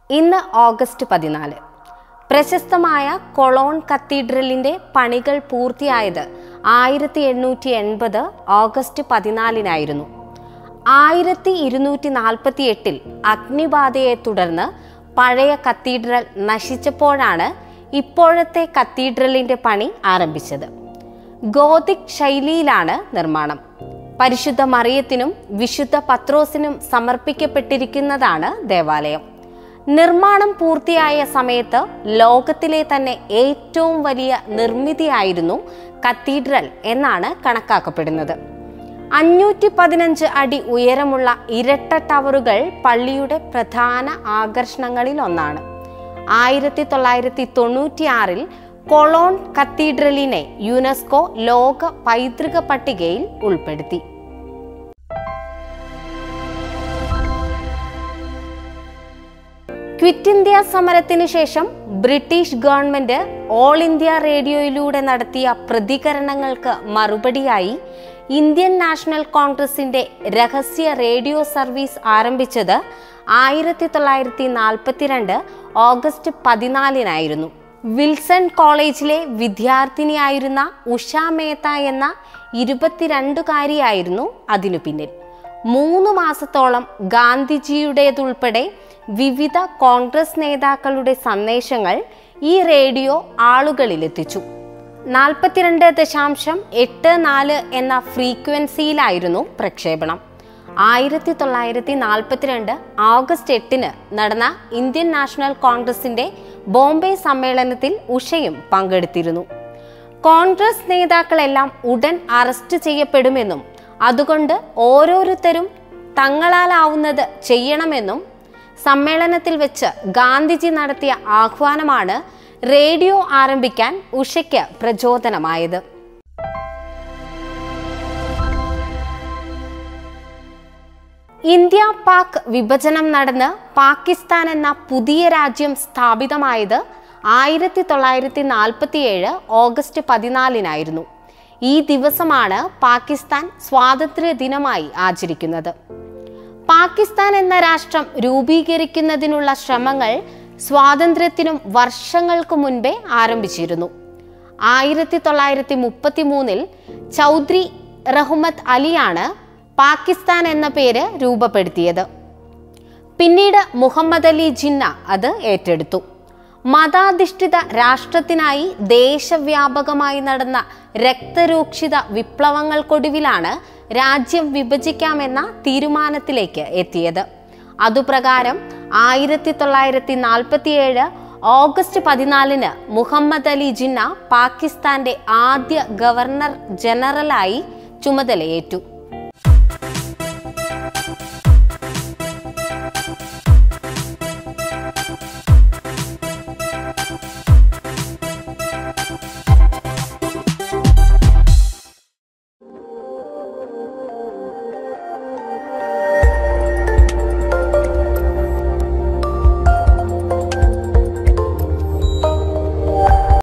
ഇന്ന് ഓഗസ്റ്റ് പതിനാല് പ്രശസ്തമായ കൊളോൺ കത്തീഡ്രലിന്റെ പണികൾ പൂർത്തിയായത് ആയിരത്തി എണ്ണൂറ്റി എൺപത് ഓഗസ്റ്റ് പതിനാലിനായിരുന്നു ആയിരത്തി ഇരുന്നൂറ്റി നാൽപ്പത്തി എട്ടിൽ അഗ്നിബാധയെ തുടർന്ന് പഴയ കത്തീഡ്രൽ നശിച്ചപ്പോഴാണ് ഇപ്പോഴത്തെ കത്തീഡ്രലിന്റെ പണി ആരംഭിച്ചത് ഗോതിക് ശൈലിയിലാണ് നിർമ്മാണം പരിശുദ്ധ മറിയത്തിനും വിശുദ്ധ പത്രോസിനും സമർപ്പിക്കപ്പെട്ടിരിക്കുന്നതാണ് ദേവാലയം നിർമ്മാണം പൂർത്തിയായ സമയത്ത് ലോകത്തിലെ തന്നെ ഏറ്റവും വലിയ നിർമ്മിതിയായിരുന്നു കത്തീഡ്രൽ എന്നാണ് കണക്കാക്കപ്പെടുന്നത് അഞ്ഞൂറ്റി പതിനഞ്ച് അടി ഉയരമുള്ള ഇരട്ട ടവറുകൾ പള്ളിയുടെ പ്രധാന ആകർഷണങ്ങളിൽ ഒന്നാണ് ആയിരത്തി തൊള്ളായിരത്തി തൊണ്ണൂറ്റിയാറിൽ കൊളോൺ കത്തീഡ്രലിനെ യുനെസ്കോ ലോക പൈതൃക പട്ടികയിൽ ഉൾപ്പെടുത്തി ക്വിറ്റ് ഇന്ത്യ സമരത്തിന് ശേഷം ബ്രിട്ടീഷ് ഗവൺമെന്റ് ഓൾ ഇന്ത്യ റേഡിയോയിലൂടെ നടത്തിയ പ്രതികരണങ്ങൾക്ക് മറുപടിയായി ഇന്ത്യൻ നാഷണൽ കോൺഗ്രസിന്റെ രഹസ്യ റേഡിയോ സർവീസ് ആരംഭിച്ചത് ആയിരത്തി തൊള്ളായിരത്തി നാൽപ്പത്തിരണ്ട് ഓഗസ്റ്റ് പതിനാലിനായിരുന്നു വിൽസൺ കോളേജിലെ വിദ്യാർത്ഥിനിയായിരുന്ന ഉഷ മേത്ത എന്ന ഇരുപത്തിരണ്ടുകാരിയായിരുന്നു അതിനു പിന്നിൽ മൂന്ന് മാസത്തോളം ഗാന്ധിജിയുടേതുൾപ്പെടെ വിവിധ കോൺഗ്രസ് നേതാക്കളുടെ സന്ദേശങ്ങൾ ഈ റേഡിയോ ആളുകളിലെത്തിച്ചു നാൽപ്പത്തിരണ്ട് ദശാംശം എട്ട് നാല് എന്ന ഫ്രീക്വൻസിയിലായിരുന്നു പ്രക്ഷേപണം ആയിരത്തി തൊള്ളായിരത്തി നാൽപ്പത്തിരണ്ട് ഓഗസ്റ്റ് എട്ടിന് നടന്ന ഇന്ത്യൻ നാഷണൽ കോൺഗ്രസിന്റെ ബോംബെ സമ്മേളനത്തിൽ ഉഷയും പങ്കെടുത്തിരുന്നു കോൺഗ്രസ് നേതാക്കളെല്ലാം ഉടൻ അറസ്റ്റ് ചെയ്യപ്പെടുമെന്നും അതുകൊണ്ട് ഓരോരുത്തരും തങ്ങളാലാവുന്നത് ചെയ്യണമെന്നും സമ്മേളനത്തിൽ വെച്ച് ഗാന്ധിജി നടത്തിയ ആഹ്വാനമാണ് റേഡിയോ ആരംഭിക്കാൻ ഉഷയ്ക്ക് പ്രചോദനമായത് ഇന്ത്യ പാക് വിഭജനം നടന്ന് പാകിസ്ഥാൻ എന്ന പുതിയ രാജ്യം സ്ഥാപിതമായത് ആയിരത്തി തൊള്ളായിരത്തി നാൽപ്പത്തിയേഴ് ഓഗസ്റ്റ് പതിനാലിനായിരുന്നു ഈ ദിവസമാണ് പാകിസ്ഥാൻ സ്വാതന്ത്ര്യ ദിനമായി ആചരിക്കുന്നത് പാകിസ്ഥാൻ എന്ന രാഷ്ട്രം രൂപീകരിക്കുന്നതിനുള്ള ശ്രമങ്ങൾ സ്വാതന്ത്ര്യത്തിനും വർഷങ്ങൾക്ക് മുൻപേ ആരംഭിച്ചിരുന്നു ആയിരത്തി തൊള്ളായിരത്തി മുപ്പത്തി മൂന്നിൽ ചൗധരി റഹ്മത്ത് അലിയാണ് പാകിസ്ഥാൻ എന്ന പേര് രൂപപ്പെടുത്തിയത് പിന്നീട് മുഹമ്മദ് അലി ജിന്ന അത് ഏറ്റെടുത്തു മതാധിഷ്ഠിത രാഷ്ട്രത്തിനായി ദേശവ്യാപകമായി നടന്ന രക്തരൂക്ഷിത വിപ്ലവങ്ങൾക്കൊടുവിലാണ് രാജ്യം വിഭജിക്കാമെന്ന തീരുമാനത്തിലേക്ക് എത്തിയത് അതുപ്രകാരം ആയിരത്തി തൊള്ളായിരത്തി നാൽപ്പത്തിയേഴ് ഓഗസ്റ്റ് പതിനാലിന് മുഹമ്മദ് അലി ജിന്ന പാകിസ്ഥാന്റെ ആദ്യ ഗവർണർ ജനറലായി ചുമതലയേറ്റു